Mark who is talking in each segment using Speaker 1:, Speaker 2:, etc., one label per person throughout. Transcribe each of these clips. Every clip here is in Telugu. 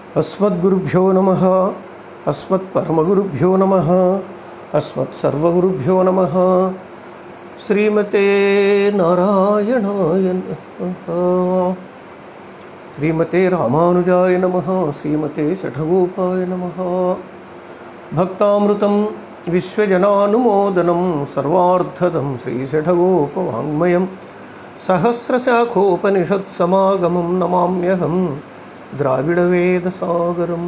Speaker 1: అస్మద్గురుభ్యో నమ అస్మత్పరమగురుభ్యో నమ అస్మత్సర్వగురుభ్యో నమ శ్రీమతే నారాయణాయ నమః శ్రీమతే రామానుజాయ నమ శ్రీమతే శఠగోపాయ నమ భక్తామృతం విశ్వజనానుమోదనం సర్వార్థదం శ్రీశఠగోపవాङ्మయం సహస్రశాఖోపనిషత్సమాగమం నమామ్యహం ద్రావిడవేదసాగరం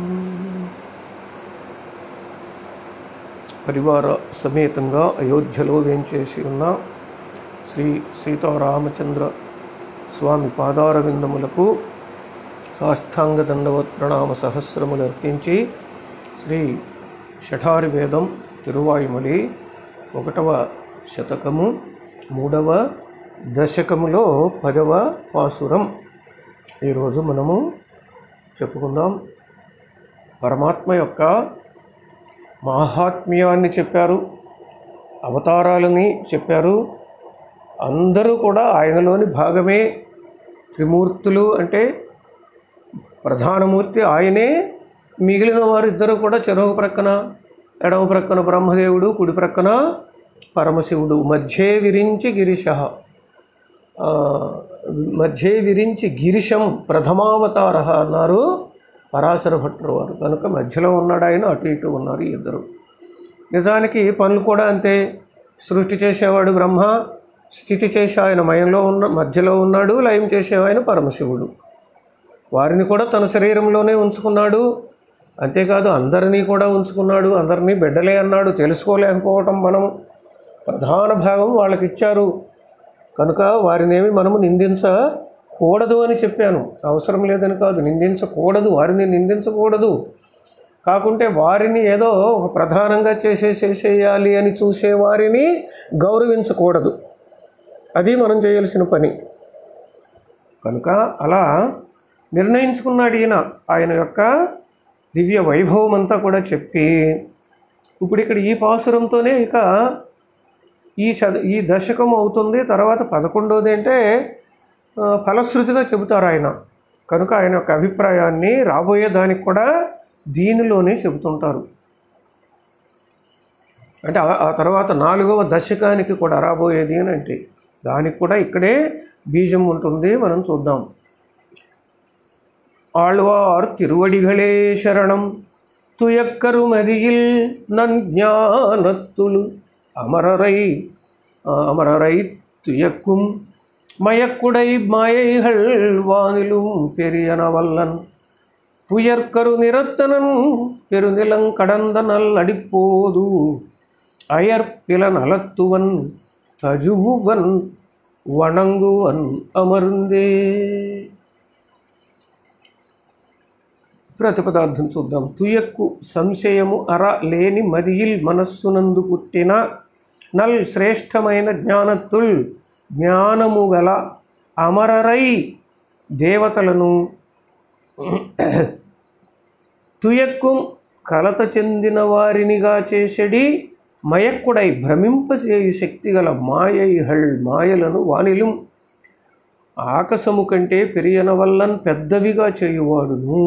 Speaker 1: పరివార సమేతంగా అయోధ్యలో వేంచేసి ఉన్న శ్రీ సీతారామచంద్ర స్వామి పాదార విందములకు సాష్టాంగ దండవత్ ప్రణామ సహస్రములు అర్పించి శ్రీ షఠారి వేదం తిరువాయుమలి ఒకటవ శతకము మూడవ దశకములో పదవ పాసురం ఈరోజు మనము చెప్పుకుందాం పరమాత్మ యొక్క మాహాత్మ్యాన్ని చెప్పారు అవతారాలని చెప్పారు అందరూ కూడా ఆయనలోని భాగమే త్రిమూర్తులు అంటే ప్రధానమూర్తి ఆయనే మిగిలిన వారిద్దరూ కూడా చెరవ ప్రక్కన ఎడమ ప్రక్కన బ్రహ్మదేవుడు కుడి ప్రక్కన పరమశివుడు మధ్యే విరించి గిరిశ ఆ, మధ్యే విరించి గిరిశం ప్రథమావతార అన్నారు పరాశర భట్టర్ వారు కనుక మధ్యలో ఉన్నాడు ఆయన అటు ఇటు ఉన్నారు ఈ ఇద్దరు నిజానికి పనులు కూడా అంతే సృష్టి చేసేవాడు బ్రహ్మ స్థితి చేసే ఆయన మయంలో ఉన్న మధ్యలో ఉన్నాడు లయం చేసే ఆయన పరమశివుడు వారిని కూడా తన శరీరంలోనే ఉంచుకున్నాడు అంతేకాదు అందరినీ కూడా ఉంచుకున్నాడు అందరినీ బిడ్డలే అన్నాడు తెలుసుకోలేకపోవటం మనం ప్రధాన భాగం వాళ్ళకి ఇచ్చారు కనుక వారినేమి మనము నిందించకూడదు అని చెప్పాను అవసరం లేదని కాదు నిందించకూడదు వారిని నిందించకూడదు కాకుంటే వారిని ఏదో ఒక ప్రధానంగా చేసేసేసేయాలి అని చూసే వారిని గౌరవించకూడదు అది మనం చేయాల్సిన పని కనుక అలా నిర్ణయించుకున్నాడు ఈయన ఆయన యొక్క దివ్య వైభవం అంతా కూడా చెప్పి ఇప్పుడు ఇక్కడ ఈ పాసురంతోనే ఇక ఈ శత ఈ దశకం అవుతుంది తర్వాత పదకొండోది అంటే ఆ, ఫలశ్రుతిగా చెబుతారు ఆయన కనుక ఆయన యొక్క అభిప్రాయాన్ని రాబోయే దానికి కూడా దీనిలోనే చెబుతుంటారు అంటే ఆ- ఆ తర్వాత నాలుగవ దశకానికి కూడా రాబోయేది అని అంటే దానికి కూడా ఇక్కడే బీజం ఉంటుంది మనం చూద్దాం ஆழ்வார் திருவடிகளே சரணம் துயக்கருமதியில் நன் ஞானத்துளு அமரரை அமரரை துயக்கும் மயக்குடை மாயைகள் வானிலும் பெரியனவல்லன் புயற்கரு நிறத்தனன் பெருநிலங் கடந்த நல் அடிப்போது அயற்பில நலத்துவன் தஜுவுவன் வணங்குவன் அமர்ந்தே ప్రతిపదార్థం చూద్దాం తుయక్కు సంశయము అర లేని మదియిల్ మనస్సునందు పుట్టిన నల్ శ్రేష్టమైన జ్ఞానత్తుల్ జ్ఞానము గల అమరరై దేవతలను తుయక్కు కలత చెందిన వారినిగా చేసెడి మయక్కుడై భ్రమింపచేయు శక్తి గల మాయైహళ్ మాయలను వానిలు ఆకాశము కంటే పెరియన వల్లన్ పెద్దవిగా చేయువాడును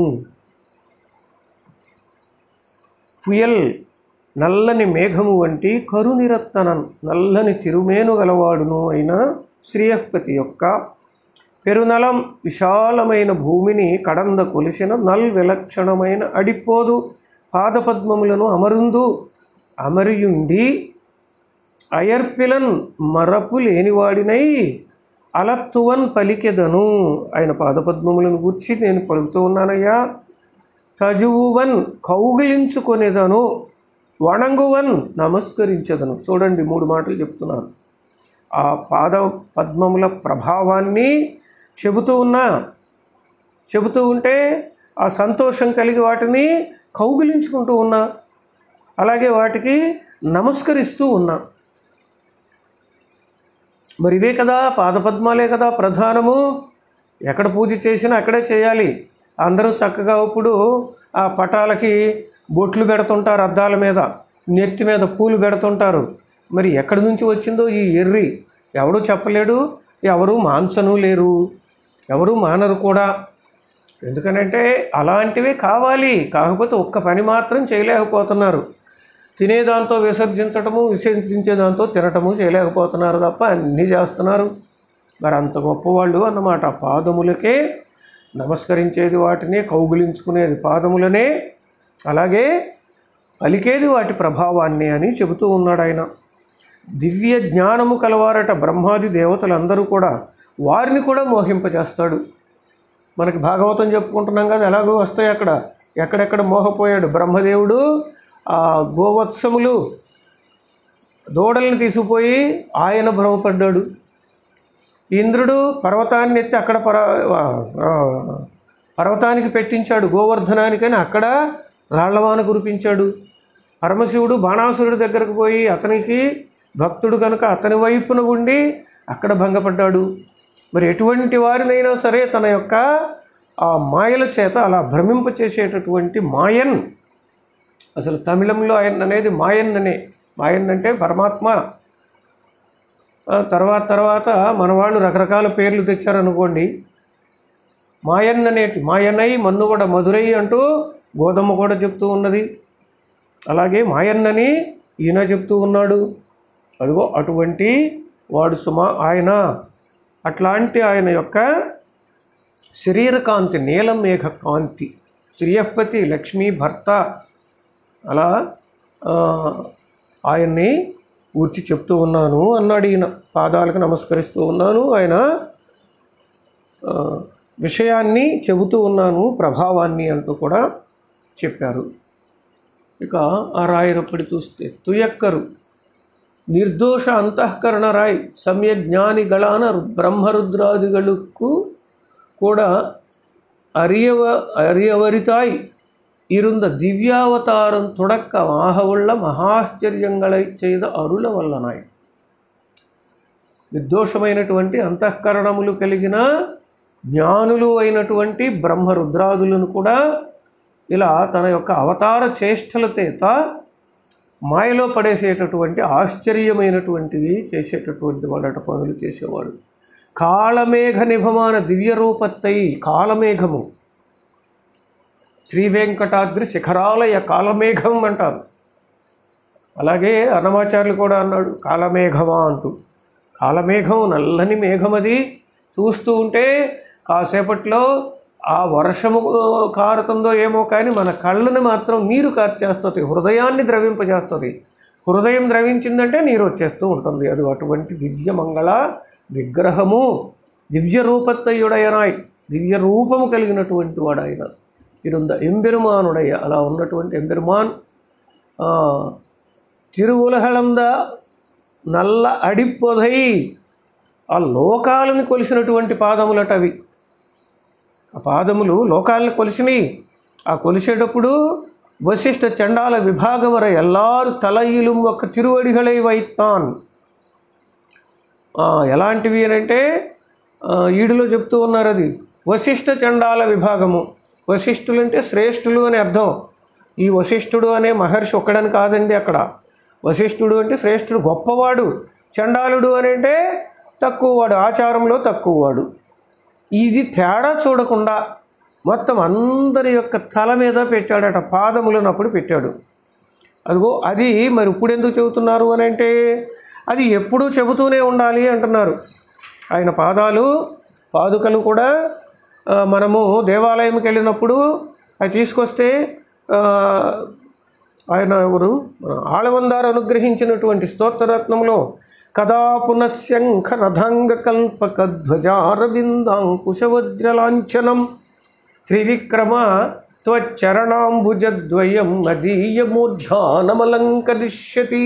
Speaker 1: పుయల్ నల్లని మేఘము వంటి కరునిరత్తనన్ నల్లని తిరుమేను గలవాడును అయిన శ్రీయపతి యొక్క పెరునలం విశాలమైన భూమిని కడంద కొలిసిన నల్ విలక్షణమైన అడిపోదు పాదపద్మములను అమరుందు అమరియుండి అయర్పిలన్ మరపు లేనివాడినై అలత్తువన్ పలికెదను ఆయన పాదపద్మములను గుర్చి నేను పలుకుతూ ఉన్నానయ్యా తజువువన్ కౌగిలించుకొనేదను వణంగువన్ నమస్కరించదను చూడండి మూడు మాటలు చెప్తున్నాను ఆ పాద పద్మముల ప్రభావాన్ని చెబుతూ ఉన్నా చెబుతూ ఉంటే ఆ సంతోషం కలిగి వాటిని కౌగిలించుకుంటూ ఉన్నా అలాగే వాటికి నమస్కరిస్తూ ఉన్నా మరి ఇవే కదా పాదపద్మాలే కదా ప్రధానము ఎక్కడ పూజ చేసినా అక్కడే చేయాలి అందరూ చక్కగా ఇప్పుడు ఆ పటాలకి బొట్లు పెడుతుంటారు అద్దాల మీద నెత్తి మీద పూలు పెడుతుంటారు మరి ఎక్కడి నుంచి వచ్చిందో ఈ ఎర్రి ఎవడూ చెప్పలేడు ఎవరు మాంచను లేరు ఎవరు మానరు కూడా ఎందుకనంటే అలాంటివే కావాలి కాకపోతే ఒక్క పని మాత్రం చేయలేకపోతున్నారు తినేదాంతో విసర్జించటము విసర్జించే దాంతో తినటము చేయలేకపోతున్నారు తప్ప అన్నీ చేస్తున్నారు మరి అంత గొప్పవాళ్ళు అన్నమాట పాదములకే నమస్కరించేది వాటినే కౌగులించుకునేది పాదములనే అలాగే పలికేది వాటి ప్రభావాన్ని అని చెబుతూ ఉన్నాడు ఆయన దివ్య జ్ఞానము కలవారట బ్రహ్మాది దేవతలందరూ కూడా వారిని కూడా మోహింపజేస్తాడు మనకి భాగవతం చెప్పుకుంటున్నాం కదా ఎలాగో వస్తాయి అక్కడ ఎక్కడెక్కడ మోహపోయాడు బ్రహ్మదేవుడు ఆ గోవత్సములు దూడల్ని తీసుకుపోయి ఆయన భ్రమపడ్డాడు ఇంద్రుడు పర్వతాన్ని ఎత్తి అక్కడ పర ఆ, పర్వతానికి పెట్టించాడు గోవర్ధనానికని అక్కడ రాళ్లవాన కురిపించాడు పరమశివుడు బాణాసురుడి దగ్గరకు పోయి అతనికి భక్తుడు కనుక అతని వైపున ఉండి అక్కడ భంగపడ్డాడు మరి ఎటువంటి వారినైనా సరే తన యొక్క ఆ మాయల చేత అలా భ్రమింపచేసేటటువంటి మాయన్ అసలు తమిళంలో ఆయన అనేది మాయన్ అనే మాయన్ అంటే పరమాత్మ ఆ తర్వాత తర్వాత మన వాళ్ళు రకరకాల పేర్లు తెచ్చారనుకోండి మాయన్ అనేటి మాయనై మన్నుగడ మధురై అంటూ గోధుమ కూడా చెప్తూ ఉన్నది అలాగే మాయన్నని ఈయన చెప్తూ ఉన్నాడు అదిగో అటువంటి వాడు సుమ ఆయన అట్లాంటి ఆయన యొక్క శరీర కాంతి నీలం మేఘ కాంతి శ్రీయపతి లక్ష్మీ భర్త అలా ఆ, ఆయన్ని ఊర్చి చెప్తూ ఉన్నాను అన్నాడు ఈయన పాదాలకు నమస్కరిస్తూ ఉన్నాను ఆయన ఆ, విషయాన్ని చెబుతూ ఉన్నాను ప్రభావాన్ని అంటూ కూడా చెప్పారు ఇక ఆ రాయనప్పటి చూస్తే తుయక్కరు ನಿರ್ದೋಷ ಅಂತಃಕರಣರಾಯ್ ಸಮ್ಯ ಜ್ಞಾನಿಗಳಾನ ಬ್ರಹ್ಮರುದ್ರಾದಿಗಳಿಗೂ ಕೂಡ ಅರಿಯವ ಅರಿಯವರಿತಾಯ್ இருந்த திவ்யாவதாரம் தொடக்கமாக உள்ள மகாశ్చర్యంகளை செய்த అరుల వల్లనాయ్ నిర్దోషమైనటువంటి అంతఃకరణములు కలిగిన జ్ఞానులు అయినటువంటి బ్రహ్మరుద్రాదులను కూడా ఇలా తన యొక్క అవతార చేష్టల చేత మాయలో పడేసేటటువంటి ఆశ్చర్యమైనటువంటివి చేసేటటువంటి వాళ్ళట పనులు చేసేవాడు కాళమేఘ నిభమాన దివ్య రూపత్తై కాళమేఘము శ్రీ వెంకటాద్రి శిఖరాలయ కాలమేఘం అంటారు అలాగే అన్నమాచార్యులు కూడా అన్నాడు కాలమేఘమా అంటూ కాలమేఘం నల్లని మేఘం అది చూస్తూ ఉంటే కాసేపట్లో ఆ వర్షము కారుతుందో ఏమో కానీ మన కళ్ళని మాత్రం నీరు కార్చేస్తుంది హృదయాన్ని ద్రవింపజేస్తుంది హృదయం ద్రవించిందంటే నీరు వచ్చేస్తూ ఉంటుంది అది అటువంటి దివ్య మంగళ విగ్రహము దివ్య రూపత్తయుడయనాయ్ దివ్య రూపము కలిగినటువంటి వాడు ఆయన ఇరుంద ఎంబెరుమానుడయ్య అలా ఉన్నటువంటి ఎంబెరుమాన్ ఆ, తిరువులహళంద నల్ల అడిప్పొదై ఆ లోకాలను కొలిసినటువంటి పాదములట అవి ఆ పాదములు లోకాలను కొలిసినాయి ఆ కొలిసేటప్పుడు వశిష్ఠ చండాల విభాగమర ఎల్లారు తలయిలు ఒక తిరువడిగలై వైత్తాన్ ఆ, ఎలాంటివి అని అంటే ఆ, ఈడులో చెప్తూ ఉన్నారు అది వశిష్ఠ చండాల విభాగము వశిష్ఠులు అంటే శ్రేష్ఠులు అని అర్థం ఈ వశిష్ఠుడు అనే మహర్షి ఒక్కడని కాదండి అక్కడ వశిష్ఠుడు అంటే శ్రేష్ఠుడు గొప్పవాడు చండాలుడు అని అంటే తక్కువవాడు ఆచారంలో తక్కువవాడు ఇది తేడా చూడకుండా మొత్తం అందరి యొక్క తల మీద పెట్టాడట పాదములనప్పుడు పెట్టాడు అదిగో అది మరి ఇప్పుడు ఎందుకు చెబుతున్నారు అని అంటే అది ఎప్పుడూ చెబుతూనే ఉండాలి అంటున్నారు ఆయన పాదాలు పాదుకలు కూడా ఆ, మనము దేవాలయంకి వెళ్ళినప్పుడు అవి తీసుకొస్తే ఆ, ఆయన ఎవరు మన ఆళవందారు అనుగ్రహించినటువంటి స్తోత్రరత్నంలో కదా పునఃశంఖ రథంగ కల్పక ధ్వజారవిందాంకుశవజ్రలాంఛనం త్రివిక్రమ త్వచ్చరణాంబుజద్వయం మదీయమూర్ధానమలంకరిష్యతి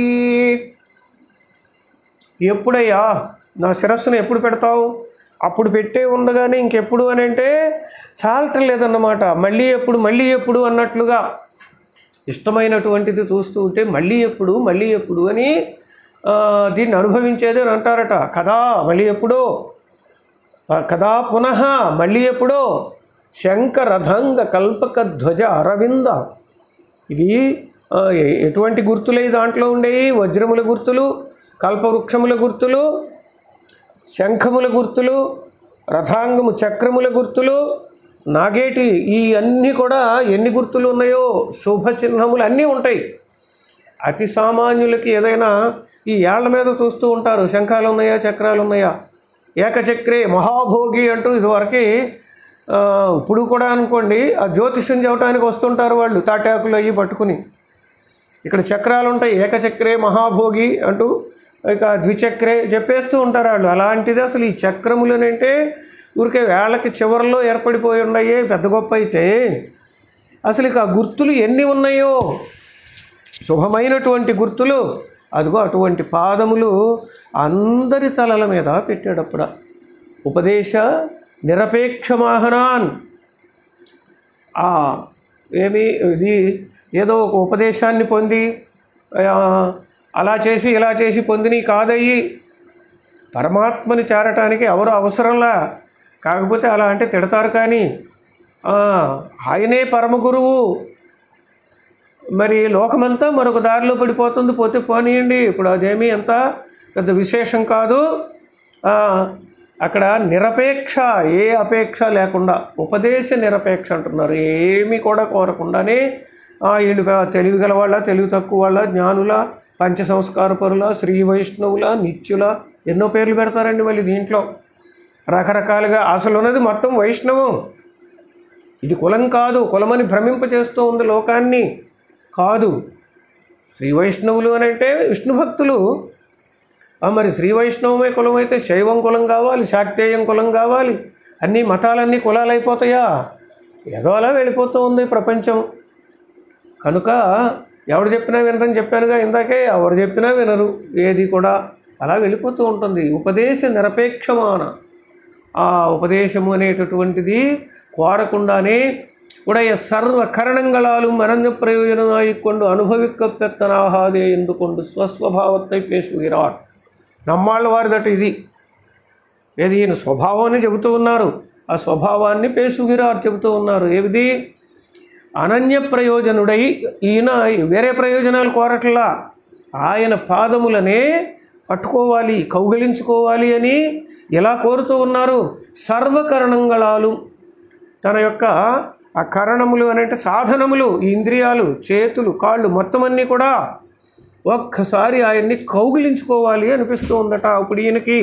Speaker 1: ఎప్పుడయ్యా నా శిరస్సును ఎప్పుడు పెడతావు అప్పుడు పెట్టే ఉండగానే ఇంకెప్పుడు అని అంటే చాలటం లేదన్నమాట మళ్ళీ ఎప్పుడు మళ్ళీ ఎప్పుడు అన్నట్లుగా ఇష్టమైనటువంటిది చూస్తూ ఉంటే మళ్ళీ ఎప్పుడు మళ్ళీ ఎప్పుడు అని ఆ, దీన్ని అనుభవించేది అని అంటారట కదా మళ్ళీ ఎప్పుడో ఆ, కదా పునః మళ్ళీ ఎప్పుడో శంఖ రథంగ కల్పక ధ్వజ అరవింద ఇవి ఆ, ఎ- ఎటువంటి గుర్తులే దాంట్లో ఉండేవి వజ్రముల గుర్తులు కల్పవృక్షముల గుర్తులు శంఖముల గుర్తులు రథాంగము చక్రముల గుర్తులు నాగేటి ఈ అన్నీ కూడా ఎన్ని గుర్తులు ఉన్నాయో శుభ చిహ్నములు అన్నీ ఉంటాయి అతి సామాన్యులకి ఏదైనా ఈ ఏళ్ల మీద చూస్తూ ఉంటారు శంఖాలు ఉన్నాయా చక్రాలు ఉన్నాయా ఏకచక్రే మహాభోగి అంటూ ఇదివరకు ఆ, ఇప్పుడు కూడా అనుకోండి ఆ జ్యోతిష్యం చెప్పడానికి వస్తుంటారు వాళ్ళు తాటాకులు అవి పట్టుకుని ఇక్కడ చక్రాలు ఉంటాయి ఏకచక్రే మహాభోగి అంటూ ఇక ద్విచక్రే చెప్పేస్తూ ఉంటారు వాళ్ళు అలాంటిది అసలు ఈ చక్రములనంటే ఊరికే వేళ్ళకి చివరిలో ఏర్పడిపోయి ఉన్నాయే పెద్ద గొప్ప అయితే అసలు ఇక ఆ గుర్తులు ఎన్ని ఉన్నాయో శుభమైనటువంటి గుర్తులు అదిగో అటువంటి పాదములు అందరి తలల మీద పెట్టాడప్పుడ ఉపదేశ నిరపేక్ష మాహనాన్ ఆ ఏమి ఇది ఏదో ఒక ఉపదేశాన్ని పొంది ఆ, అలా చేసి ఇలా చేసి పొందిని కాదయ్యి పరమాత్మని చేరటానికి ఎవరు అవసరంలా కాకపోతే అలా అంటే తిడతారు కానీ ఆ, ఆయనే పరమ గురువు మరి లోకమంతా మరొక దారిలో పడిపోతుంది పోతే పోనీయండి ఇప్పుడు అదేమీ ఎంత పెద్ద విశేషం కాదు ఆ, అక్కడ నిరపేక్ష ఏ అపేక్ష లేకుండా ఉపదేశ నిరపేక్ష అంటున్నారు ఏమీ కూడా కోరకుండానే ఆ, వీళ్ళు తెలివి గల వాళ్ళ తెలివి తక్కువ వాళ్ళ జ్ఞానుల పంచ సంస్కార పరుల శ్రీ వైష్ణవుల నిత్యుల ఎన్నో పేర్లు పెడతారండి మళ్ళీ దీంట్లో రకరకాలుగా అసలు ఉన్నది మొత్తం వైష్ణవం ఇది కులం కాదు కులమని భ్రమింపచేస్తూ ఉంది లోకాన్ని కాదు శ్రీ వైష్ణవులు అని అంటే విష్ణు భక్తులు ఆ మరి శ్రీ వైష్ణవమే కులం అయితే శైవం కులం కావాలి శాక్తేయం కులం కావాలి అన్ని మతాలన్నీ కులాలు అయిపోతాయా ఏదో అలా వెళ్ళిపోతూ ఉంది ప్రపంచం కనుక ఎవరు చెప్పినా వినరని చెప్పానుగా ఇందాకే ఎవరు చెప్పినా వినరు ఏది కూడా అలా వెళ్ళిపోతూ ఉంటుంది ఉపదేశ నిరపేక్షమాన ఆ ఉపదేశము అనేటటువంటిది కోరకుండానే உடைய சர்வ கரணங்களாலும் மறந்த பிரயோஜனமாகிக் கொண்டு அனுபவிக்கப்பெத்தனாகாதே என்று கொண்டு స్వస్వభావத்தை పేసుகிறார் నమ్మాళ్ళ వారిదట ఇది ఏది ఈయన స్వభావాన్ని చెబుతూ ఉన్నారు ఆ స్వభావాన్ని పేసుగిరారు చెబుతూ ఉన్నారు ఏది అనన్య ప్రయోజనుడై ఈయన వేరే ప్రయోజనాలు కోరట్లా ఆయన పాదములనే పట్టుకోవాలి కౌగిలించుకోవాలి అని ఎలా కోరుతూ ఉన్నారు సర్వకరణంగళాలు తన యొక్క ఆ కరణములు అని అంటే సాధనములు ఈ ఇంద్రియాలు చేతులు కాళ్ళు మొత్తం అన్నీ కూడా ఒక్కసారి ఆయన్ని కౌగిలించుకోవాలి అనిపిస్తూ ఉందట అప్పుడు ఈయనకి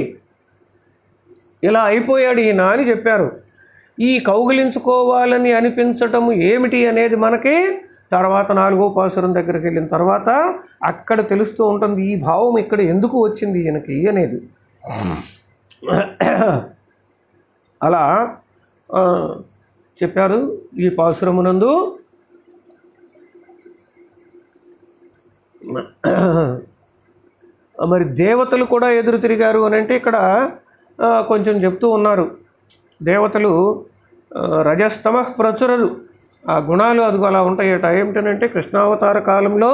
Speaker 1: ఇలా అయిపోయాడు ఈయన అని చెప్పారు ఈ కౌగిలించుకోవాలని అనిపించటము ఏమిటి అనేది మనకి తర్వాత నాలుగో పాసురం దగ్గరికి వెళ్ళిన తర్వాత అక్కడ తెలుస్తూ ఉంటుంది ఈ భావం ఇక్కడ ఎందుకు వచ్చింది ఈయనకి అనేది అలా ఆ, చెప్పారు ఈ పాసురమునందు మరి దేవతలు కూడా ఎదురు తిరిగారు అని అంటే ఇక్కడ ఆ, కొంచెం చెప్తూ ఉన్నారు దేవతలు ఆ, రజస్తమ ప్రచురలు ఆ గుణాలు అదిగో అలా ఉంటాయట ఏమిటనంటే కృష్ణావతార కాలంలో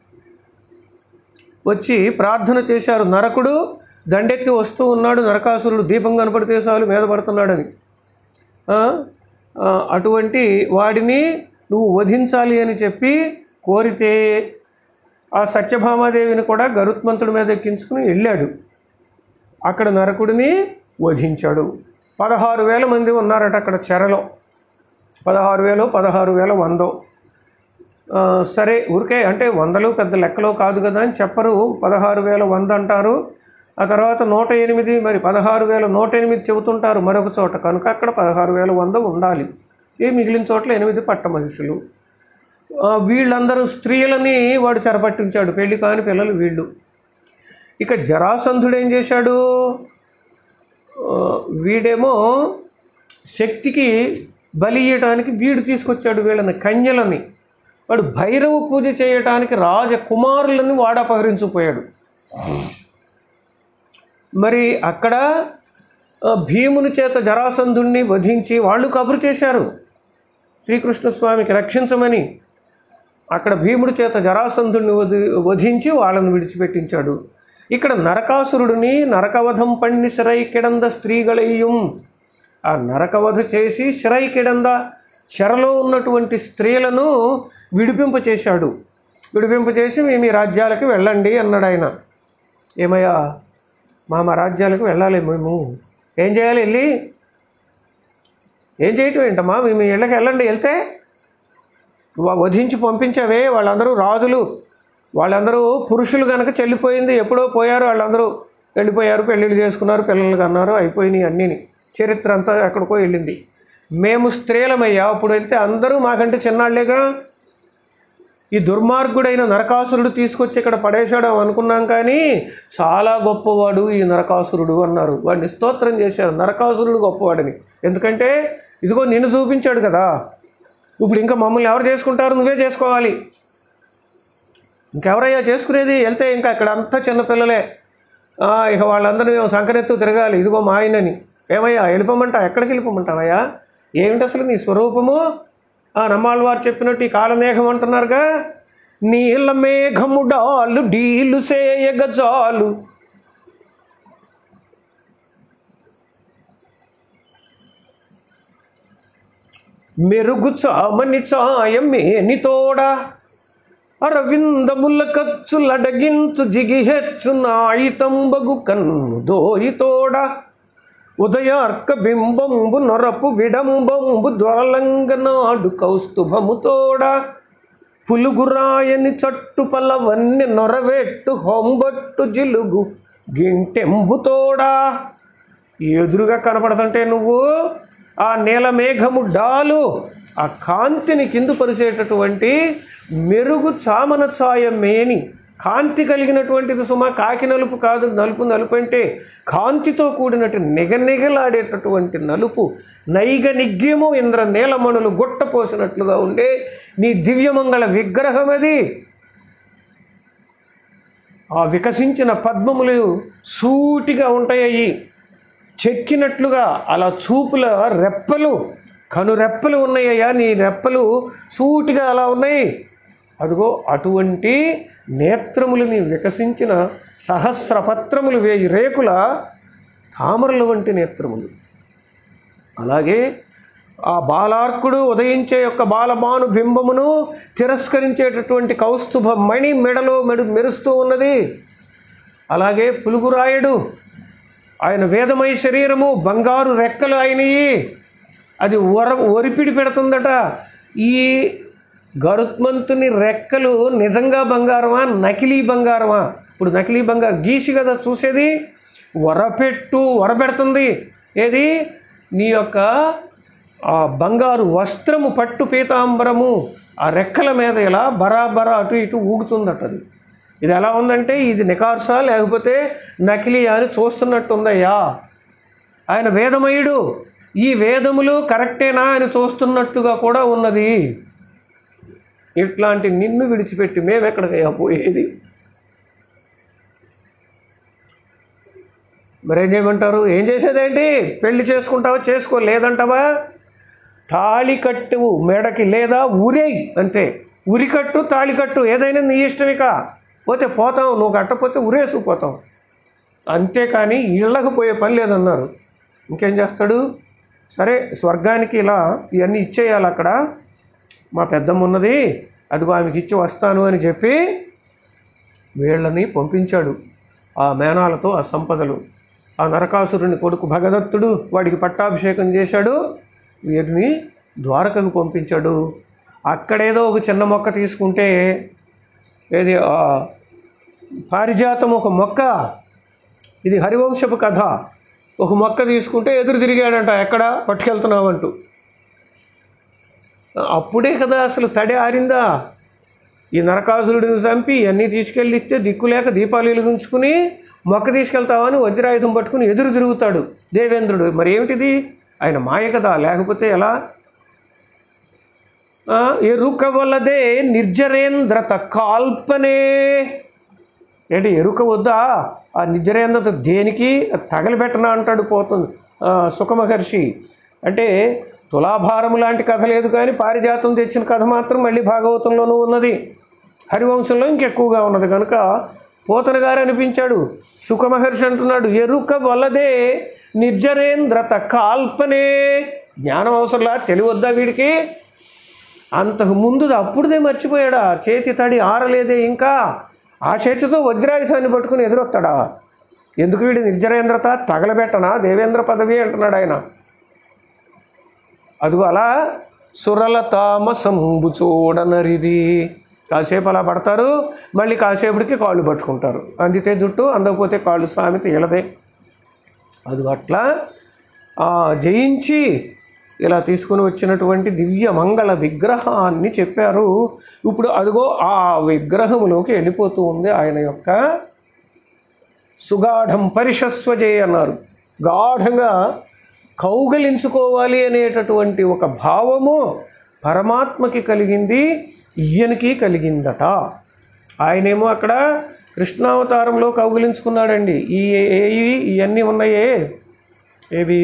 Speaker 1: వచ్చి ప్రార్థన చేశారు నరకుడు దండెత్తి వస్తూ ఉన్నాడు నరకాసురుడు దీపం కనపడితే చాలు మీద పడుతున్నాడని ఆ, ఆ, అటువంటి వాడిని నువ్వు వధించాలి అని చెప్పి కోరితే ఆ సత్యభామాదేవిని కూడా గరుత్మంతుడి మీద ఎక్కించుకుని వెళ్ళాడు అక్కడ నరకుడిని వధించాడు పదహారు వేల మంది ఉన్నారట అక్కడ చెరలో పదహారు వేలు పదహారు వేల వందో ఆ, సరే ఊరికే అంటే వందలు పెద్ద లెక్కలో కాదు కదా అని చెప్పరు పదహారు వేల వంద అంటారు ఆ తర్వాత నూట ఎనిమిది మరి పదహారు వేల నూట ఎనిమిది చెబుతుంటారు మరొక చోట కనుక అక్కడ పదహారు వేల వంద ఉండాలి ఈ మిగిలిన చోట్ల ఎనిమిది పట్ట మనుషులు ఆ, వీళ్ళందరూ స్త్రీలని వాడు చెరపట్టించాడు పెళ్లి కాని పిల్లలు వీళ్ళు ఇక జరాసంధుడు ఏం చేశాడు ఆ, వీడేమో శక్తికి బలి ఇయ్యటానికి వీడు తీసుకొచ్చాడు వీళ్ళని కన్యలని వాడు భైరవ పూజ చేయటానికి రాజకుమారులను వాడు అపహరించిపోయాడు మరి అక్కడ ఆ, భీముని చేత జరాసంధుణ్ణి వధించి వాళ్ళు కబురు చేశారు శ్రీకృష్ణస్వామికి రక్షించమని అక్కడ భీముడి చేత జరాసంధుడిని వధి వధించి వాళ్ళని విడిచిపెట్టించాడు ఇక్కడ నరకాసురుడిని నరకవధం పణ్ణి శిరై కిడంద స్త్రీగళయ్యం ఆ నరకవధ చేసి శిరై కిడంద చెరలో ఉన్నటువంటి స్త్రీలను విడిపింపచేశాడు విడిపింపచేసి మీ మీ రాజ్యాలకు వెళ్ళండి అన్నాడు ఆయన ఏమయ్యా మా మా రాజ్యాలకు వెళ్ళాలి మేము ఏం చేయాలి వెళ్ళి ఏం చేయటం ఏంటమ్మా మీ మీ ఇళ్ళకి వెళ్ళండి వెళ్తే వా- వధించి పంపించావే వాళ్ళందరూ రాజులు వాళ్ళందరూ పురుషులు కనుక చెల్లిపోయింది ఎప్పుడో పోయారు వాళ్ళందరూ వెళ్ళిపోయారు పెళ్ళిళ్ళు చేసుకున్నారు పిల్లలు కన్నారు అయిపోయినాయి అన్నీని చరిత్ర అంతా ఎక్కడికో వెళ్ళింది మేము స్త్రీలమయ్యా అప్పుడు వెళ్తే అందరూ మాకంటే చిన్నాళ్లేగా ఈ దుర్మార్గుడైన నరకాసురుడు తీసుకొచ్చి ఇక్కడ పడేశాడు అనుకున్నాం కానీ చాలా గొప్పవాడు ఈ నరకాసురుడు అన్నారు వాడిని స్తోత్రం చేశారు నరకాసురుడు గొప్పవాడని ఎందుకంటే ఇదిగో నిన్ను చూపించాడు కదా ఇప్పుడు ఇంకా మమ్మల్ని ఎవరు చేసుకుంటారు నువ్వే చేసుకోవాలి ఇంకెవరయ్యా చేసుకునేది వెళ్తే ఇంకా ఇక్కడ అంతా చిన్నపిల్లలే ఆ, ఇక వాళ్ళందరూ మేము సంకరెత్తు తిరగాలి ఇదిగో మా ఆయనని ఏమయ్యా వెళ్ళిపోమంటా ఎక్కడికి వెళ్ళిపోమంటావయ్యా ఏమిటి అసలు నీ స్వరూపము ఆ నమ్మాళ్ళ వారు చెప్పినట్టు ఈ కాలమేఘం అంటున్నారుగా నీళ్ళ మేఘము డాలు డీలు సేయగజాలు మెరుగు చామని చాయమేని తోడ అరవిందముల ఖర్చులడగించు జిగిహెచ్చు నాయితంబగు కన్ను దోయి తోడ ఉదయార్క బింబంబు నొరపు విడంబంబు జ్వలంగనాడు కౌస్తుభము తోడ పులుగురాయని చట్టు పలవన్ని నొరవెట్టు హొంబట్టు జిలుగు గింటెంబు తోడా ఎదురుగా కనపడుతుంటే నువ్వు ఆ నీల మేఘము డాలు ఆ కాంతిని కింద పరిచేటటువంటి మెరుగు చామన ఛాయ మేని కాంతి కలిగినటువంటిది సుమా కాకి నలుపు కాదు నలుపు నలుపు అంటే కాంతితో కూడినట్టు నిగనిగలాడేటటువంటి నలుపు నైగ నిగ్యము ఇంద్ర నీలమణులు గుట్టపోసినట్లుగా ఉండే నీ దివ్యమంగళ విగ్రహం అది ఆ వికసించిన పద్మములు సూటిగా ఉంటాయి చెక్కినట్లుగా అలా చూపుల రెప్పలు కను రెప్పలు ఉన్నాయ్యా నీ రెప్పలు సూటిగా అలా ఉన్నాయి అదిగో అటువంటి నేత్రములని వికసించిన సహస్రపత్రములు వేయి రేకుల తామరల వంటి నేత్రములు అలాగే ఆ బాలార్కుడు ఉదయించే యొక్క బాలమాను బింబమును తిరస్కరించేటటువంటి కౌస్తుభ మణి మెడలో మెడు మెరుస్తూ ఉన్నది అలాగే పులుగురాయుడు ఆయన వేదమయ శరీరము బంగారు రెక్కలు అయినవి అది ఒర ఒరిపిడి పెడుతుందట ఈ గరుత్మంతుని రెక్కలు నిజంగా బంగారమా నకిలీ బంగారమా ఇప్పుడు నకిలీ బంగారం గీసి కదా చూసేది వరపెట్టు వరపెడుతుంది ఏది నీ యొక్క ఆ బంగారు వస్త్రము పట్టు పీతాంబరము ఆ రెక్కల మీద ఇలా బరాబరా అటు ఇటు ఊగుతుందట అది ఇది ఎలా ఉందంటే ఇది నికార్సా లేకపోతే నకిలీ అని చూస్తున్నట్టుందయ్యా ఆయన వేదమయుడు ఈ వేదములు కరెక్టేనా అని చూస్తున్నట్టుగా కూడా ఉన్నది ఇట్లాంటి నిన్ను విడిచిపెట్టి మేము ఎక్కడికయ్యా పోయేది మరేం చేయమంటారు ఏం చేసేదేంటి పెళ్లి చేసుకుంటావా చేసుకో లేదంటావా తాళి కట్టు మెడకి లేదా ఉరేయ్ అంతే ఉరికట్టు తాళి కట్టు ఏదైనా నీ ఇష్టం ఇక పోతే పోతావు నువ్వు కట్టపోతే ఉరేసుకుపోతావు అంతేకాని ఇళ్ళకు పోయే పని లేదన్నారు ఇంకేం చేస్తాడు సరే స్వర్గానికి ఇలా ఇవన్నీ ఇచ్చేయాలి అక్కడ మా పెద్దమ్మ ఉన్నది అదిగో ఆమెకి ఇచ్చి వస్తాను అని చెప్పి వీళ్ళని పంపించాడు ఆ మేనాలతో ఆ సంపదలు ఆ నరకాసురుని కొడుకు భగదత్తుడు వాడికి పట్టాభిషేకం చేశాడు వీరిని ద్వారకకు పంపించాడు అక్కడేదో ఒక చిన్న మొక్క తీసుకుంటే ఏది ఆ పారిజాతం ఒక మొక్క ఇది హరివంశపు కథ ఒక మొక్క తీసుకుంటే ఎదురు తిరిగాడంట ఎక్కడ పట్టుకెళ్తున్నావంటూ అప్పుడే కదా అసలు తడి ఆరిందా ఈ నరకాసురుడిని చంపి అన్నీ తీసుకెళ్ళి ఇస్తే దిక్కులేక దీపాలు వెలిగించుకుని మొక్క తీసుకెళ్తావని వజ్రాయుధం పట్టుకుని ఎదురు తిరుగుతాడు దేవేంద్రుడు మరి ఏమిటిది ఆయన మాయ కదా లేకపోతే ఎలా ఆ, ఎరుక వల్లదే నిర్జరేంద్రత కాల్పనే ఏంటి ఎరుక వద్దా ఆ నిర్జరేంద్రత దేనికి తగలబెట్టనా అంటాడు పోతుంది ఆ, సుఖమహర్షి అంటే తులాభారం లాంటి కథ లేదు కానీ పారిజాతం తెచ్చిన కథ మాత్రం మళ్ళీ భాగవతంలోనూ ఉన్నది హరివంశంలో ఇంకెక్కువగా ఉన్నది కనుక పోతన గారు అనిపించాడు సుఖమహర్షి అంటున్నాడు ఎరుక వల్లదే నిర్జరేంద్రత కాల్పనే జ్ఞానం అవసరంలా తెలివద్దా వీడికి అంతకు ముందుది అప్పుడుదే మర్చిపోయాడా చేతి తడి ఆరలేదే ఇంకా ఆ చేతితో వజ్రాయుధాన్ని పట్టుకుని ఎదురొస్తాడా ఎందుకు వీడి నిర్జరేంద్రత తగలబెట్టనా దేవేంద్ర పదవి అంటున్నాడు ఆయన అదిగో అలా సురల తామసంబు చూడనరిది కాసేపు అలా పడతారు మళ్ళీ కాసేపటికి కాళ్ళు పట్టుకుంటారు అందితే జుట్టు అందకపోతే కాళ్ళు సామెత ఇలదే అది అట్లా ఆ, జయించి ఇలా తీసుకుని వచ్చినటువంటి దివ్య మంగళ విగ్రహాన్ని చెప్పారు ఇప్పుడు అదిగో ఆ విగ్రహంలోకి వెళ్ళిపోతూ ఉంది ఆయన యొక్క సుగాఢం పరిషస్వజే అన్నారు గాఢంగా కౌగలించుకోవాలి అనేటటువంటి ఒక భావము పరమాత్మకి కలిగింది ఈయనకి కలిగిందట ఆయనేమో అక్కడ కృష్ణావతారంలో కౌగిలించుకున్నాడండి ఈ ఏవి ఇవన్నీ ఉన్నాయే ఏవి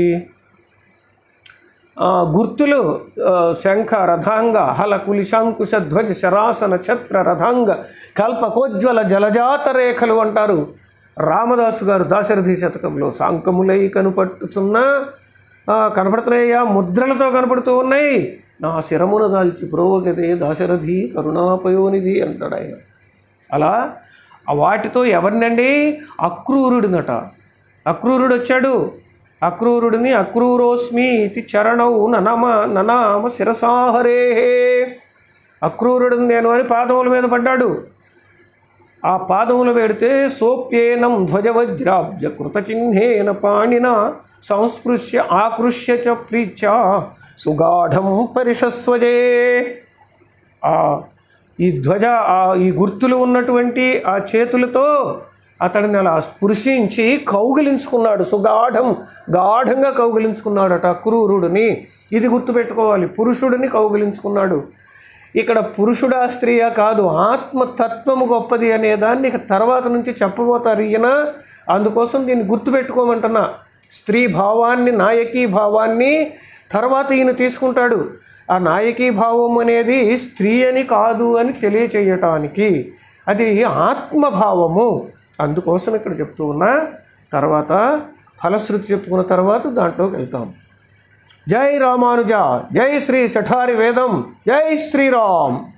Speaker 1: ఆ, గుర్తులు ఆ, శంఖ రథాంగ హల కులిశాంకుశ ధ్వజ శరాసన ఛత్ర రథాంగ కల్పకోజ్వల జలజాత రేఖలు అంటారు రామదాసు గారు దాశరథి శతకంలో సాంకములై కనుపట్టుచున్న ఆ, కనపడుతున్నాయా ముద్రలతో కనపడుతూ ఉన్నాయి నా శిరమున దాల్చి ప్రోగదే దాశరథి కరుణాపయోనిధి అంటాడు ఆయన అలా ఆ వాటితో ఎవరినండి అక్రూరుడినట అక్రూరుడు వచ్చాడు అక్రూరుడిని అక్రూరోస్మి ఇది చరణౌ ననమ ననామ శిరసాహరే అక్రూరుడిని నేను అని పాదముల మీద పడ్డాడు ఆ పాదములు పెడితే సోప్యేనం ధ్వజవజ్రాబ్జ కృతచిహ్నేన పాణిన సంస్పృశ్య ఆకృష్య చ ప్రీత్య సుగాఢం పరిషస్వజే ఆ ఈ ధ్వజ ఆ ఈ గుర్తులు ఉన్నటువంటి ఆ చేతులతో అతడిని అలా స్పృశించి కౌగిలించుకున్నాడు సుగాఢం గాఢంగా కౌగిలించుకున్నాడట క్రూరుడిని ఇది గుర్తుపెట్టుకోవాలి పురుషుడిని కౌగిలించుకున్నాడు ఇక్కడ పురుషుడా స్త్రీయా కాదు ఆత్మతత్వము గొప్పది అనే దాన్ని ఇక తర్వాత నుంచి చెప్పబోతారు ఈయన అందుకోసం దీన్ని గుర్తుపెట్టుకోమంటున్నా స్త్రీ భావాన్ని నాయకీ భావాన్ని తర్వాత ఈయన తీసుకుంటాడు ఆ నాయకీ భావం అనేది స్త్రీ అని కాదు అని తెలియచేయటానికి అది ఆత్మభావము అందుకోసం ఇక్కడ చెప్తూ ఉన్నా తర్వాత ఫలశ్రుతి చెప్పుకున్న తర్వాత దాంట్లోకి వెళ్తాం జై రామానుజ జై శ్రీ శఠారి వేదం జై శ్రీరామ్